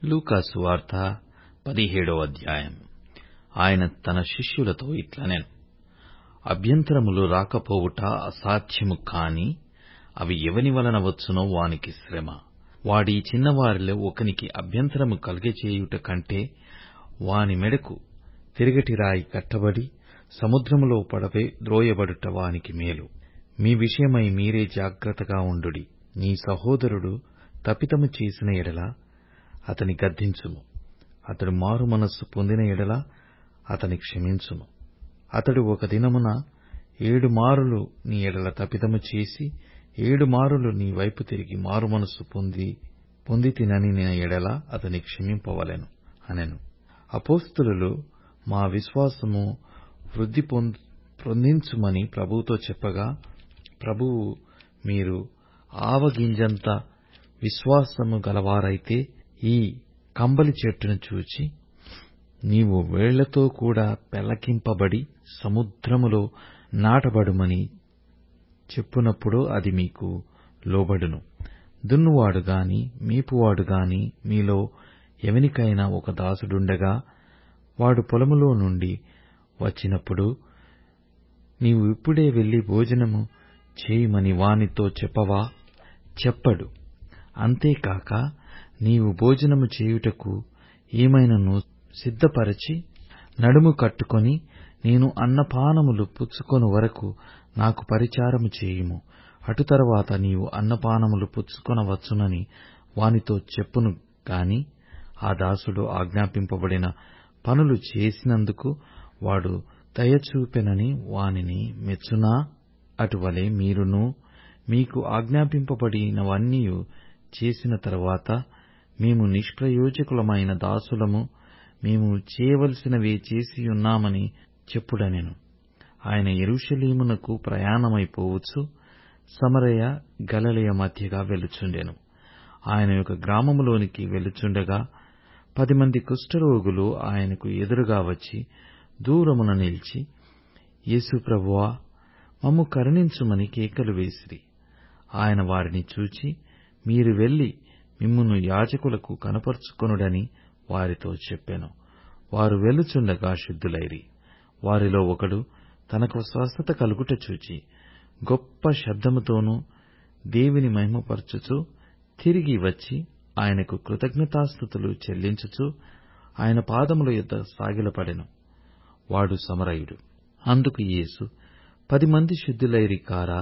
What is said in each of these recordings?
లూకాసు వార్త పదిహేడవ అధ్యాయం ఆయన తన శిష్యులతో ఇట్లనెను అభ్యంతరములు రాకపోవుట అసాధ్యము కాని అవి ఎవని వలన వచ్చునో వానికి శ్రమ వాడీ చిన్నవారిలో ఒకనికి అభ్యంతరము కలుగజేయుట కంటే వాని మెడకు తిరగటి రాయి కట్టబడి సముద్రములో పడద్రోయబడుట వానికి మేలు మీ విషయమై మీరే జాగ్రత్తగా ఉండుడి నీ సహోదరుడు తప్పిదము చేసిన ఎడల అతని గద్దించుము అతడు మారుమనస్సు పొందిన ఎడల అతని క్షమించుము అతడు ఒక దినమున ఏడు మారులు నీ ఎడల తప్పిదము చేసి ఏడు మారులు నీ వైపు తిరిగి మారుమనస్సు పొందితిననిన ఎడల అతని క్షమింపవలెను అనెను అపోస్తలులు మా విశ్వాసము వృద్ధి పొందించుమని ప్రభువుతో చెప్పగా ప్రభువు మీరు ఆవగింజంత విశ్వాసము గలవారైతే ఈ కంబలి చెట్టును చూచి నీవు వేళ్లతో కూడా పెళ్ళగింపబడి సముద్రములో నాటబడుమని చెప్పునప్పుడు అది మీకు లోబడును దున్నువాడు గాని మేపువాడు గాని మీలో ఎవనికైనా ఒక దాసుడుండగా వాడు పొలములో నుండి వచ్చినప్పుడు నీవు ఇప్పుడే వెళ్లి భోజనము చేయుమని వానితో చెప్పవా చెప్పడు అంతేకాక నీవు భోజనము చేయుటకు ఏమైనను సిద్ధపరచి నడుము కట్టుకొని నేను అన్నపానములు పుచ్చుకొను వరకు నాకు పరిచారము చేయుము అటు తరువాత నీవు అన్నపానములు పుచ్చుకొనవచ్చునని వానితో చెప్పును గాని ఆ దాసుడు ఆజ్ఞాపింపబడిన పనులు చేసినందుకు వాడు దయచూపెనని వానిని మెచ్చునా అటువలే మీరును మీకు ఆజ్ఞాపింపబడినవన్నీయు చేసిన తరువాత మేము నిష్ప్రయోజకులమైన దాసులము మేము చేయవలసినవే చేసియున్నామని చెప్పుడనెను ఆయన యెరూషలేమునకు ప్రయాణమైపోవచ్చు సమరయ గలిలయ మధ్యగా వెళ్ళుచుండెను ఆయన ఒక గ్రామములోనికి వెళ్ళుచుండగా పదిమంది కుష్ఠరోగులు ఆయనకు ఎదురుగా వచ్చి దూరమున నిలిచి యేసు ప్రభువా మమ్ము కరుణించుమని కేకలు వేసిరి ఆయన వారిని చూచి మీరు వెళ్లి మిమ్మును యాజకులకు కనపరుచుకొనుడని వారితో చెప్పెను వారు వెళ్ళుచుండగా శుద్ధులైరి వారిలో ఒకడు తనకు స్వస్థత కలుగుట చూచి గొప్ప శబ్దముతోనూ దేవుని మహిమపరచుచు తిరిగి వచ్చి ఆయనకు కృతజ్ఞతాస్థుతులు చెల్లించుచు ఆయన పాదముల యొద్ద సాగిలపడెను వాడు సమరయుడు అందుకు యేసు పది మంది శుద్ధులైరి కారా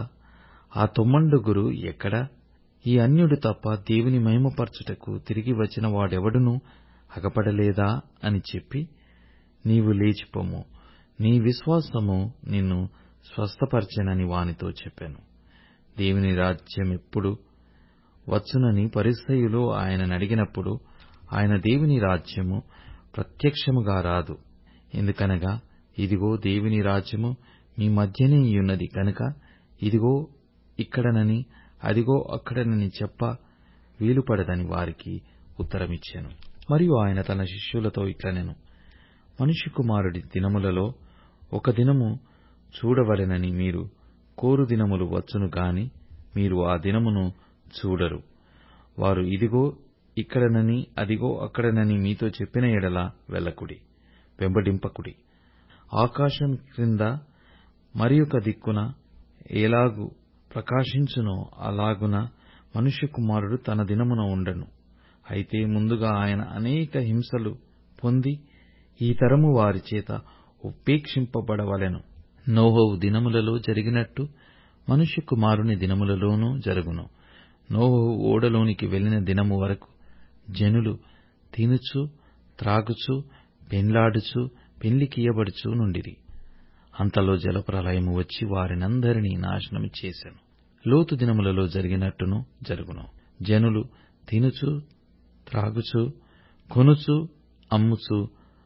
ఆ తొమ్మండుగురు ఎక్కడ ఈ అన్యుడు తప్ప దేవుని మహిమపరచుటకు తిరిగి వచ్చిన వాడెవడునూ అగపడలేదా అని చెప్పి నీవు లేచిపొమ్ము నీ విశ్వాసము నిన్ను స్వస్థపరచెనని వానితో చెప్పెను దేవుని రాజ్యమెప్పుడు వచ్చునని పరిసయ్యులు ఆయననడిగినప్పుడు ఆయన దేవుని రాజ్యము ప్రత్యక్షముగా రాదు ఎందుకనగా ఇదిగో దేవుని రాజ్యము మీ మధ్యనే యున్నది కనుక ఇదిగో ఇక్కడనని అదిగో అక్కడనని చెప్ప వీలుపడదని వారికి ఉత్తరమిచ్చెను మరియు ఆయన తన శిష్యులతో ఇట్లనెను మనుష్య కుమారుడి దినములలో ఒక దినము చూడవలెనని మీరు కోరు దినములు వచ్చును గాని మీరు ఆ దినమును చూడరు వారు ఇదిగో ఇక్కడనని అదిగో అక్కడనని మీతో చెప్పిన ఎడల వెళ్ళకుడి వెంబడింపకుడి ఆకాశం క్రింద మరియొక దిక్కున ఎలాగు ప్రకాశించునో అలాగున మనుష్య కుమారుడు తన దినమున ఉండను అయితే ముందుగా ఆయన అనేక హింసలు పొంది ఈ తరము వారి చేత ఉపేక్షింపబడవలెను నోవహు దినములలో జరిగినట్టు మనుష్య కుమారుని దినములలోనూ జరుగును నోవహు ఓడలోనికి వెళ్లిన దినము వరకు జనులు తినుచు త్రాగుచు పెండ్లాడుచు పెండ్లికియ్యబడుచు నుండిరి అంతలో జలప్రళయము వచ్చి వారినందరినీ నాశనము చేసెను లోతు దినములలో జరిగినట్టును జరుగును జనులు తినుచు త్రాగుచు కొనుచు అమ్ముచు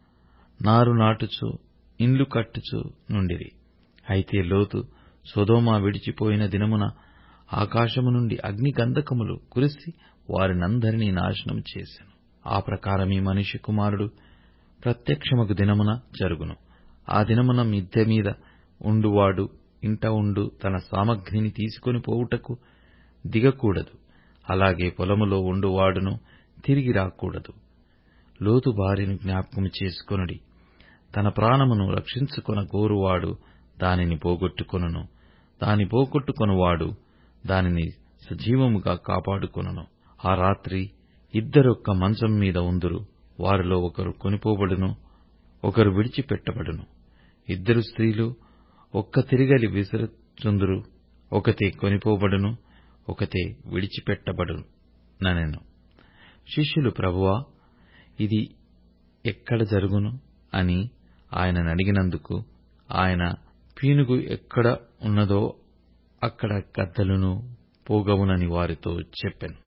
నారు నాటుచు ఇండ్లు కట్టుచు నుండిరి అయితే లోతు సొదోమ విడిచిపోయిన దినమున ఆకాశము నుండి అగ్ని గంధకములు కురిసి వారినందరినీ నాశనం చేసెను ఆ ప్రకారమే మనిషి కుమారుడు ప్రత్యక్షమగు దినమున జరుగును ఆ దినమున మిద్దె మీద ఉండువాడు ఇంట ఉండు తన సామగ్రిని తీసుకొని పోవుటకు దిగకూడదు అలాగే పొలములో ఉండువాడును తిరిగి రాకూడదు లోతు భార్యను జ్ఞాపకము చేసుకొనుడి తన ప్రాణమును రక్షించుకొన గోరువాడు దానిని పోగొట్టుకొనును దాని పోగొట్టుకొనువాడు దానిని సజీవముగా కాపాడుకొనును ఆ రాత్రి ఇద్దరొక్క మంచం మీద ఉందురు వారిలో ఒకరు కొనిపోబడును ఒకరు విడిచిపెట్టబడును ఇద్దరు స్త్రీలు ఒక్క తిరిగలి విసరుచుందురు ఒకతే కొనిపోబడును ఒకతే విడిచిపెట్టబడుననెను శిష్యులు ప్రభువా ఇది ఎక్కడ జరుగును అని ఆయననడిగినందుకు ఆయన పీనుగు ఎక్కడ ఉన్నదో అక్కడ గద్దలును పోగవునని వారితో చెప్పెను